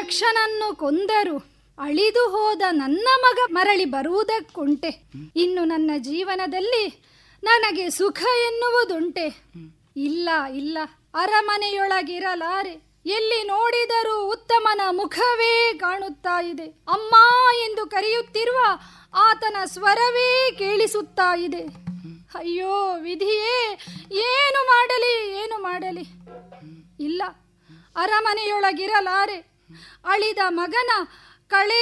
ದಕ್ಷನನ್ನು ಕೊಂದರು ಅಳಿದು ಹೋದ ನನ್ನ ಮಗ ಮರಳಿ ಬರುವುದಕ್ಕುಂಟೆ ಇನ್ನು ನನ್ನ ಜೀವನದಲ್ಲಿ ನನಗೆ ಸುಖ ಎನ್ನುವುದುಂಟೆ ಇಲ್ಲ ಇಲ್ಲ ಅರಮನೆಯೊಳಗಿರಲಾರೆ ಎಲ್ಲಿ ನೋಡಿದರೂ ಉತ್ತಮನ ಮುಖವೇ ಕಾಣುತ್ತಾ ಇದೆ ಅಮ್ಮ ಎಂದು ಕರೆಯುತ್ತಿರುವ ಆತನ ಸ್ವರವೇ ಕೇಳಿಸುತ್ತಾ ಇದೆ ಅಯ್ಯೋ ವಿಧಿಯೇ ಏನು ಮಾಡಲಿ ಏನು ಮಾಡಲಿ ಇಲ್ಲ ಅರಮನೆಯೊಳಗಿರಲಾರೆ ಅಳಿದ ಮಗನ ಕಳೆ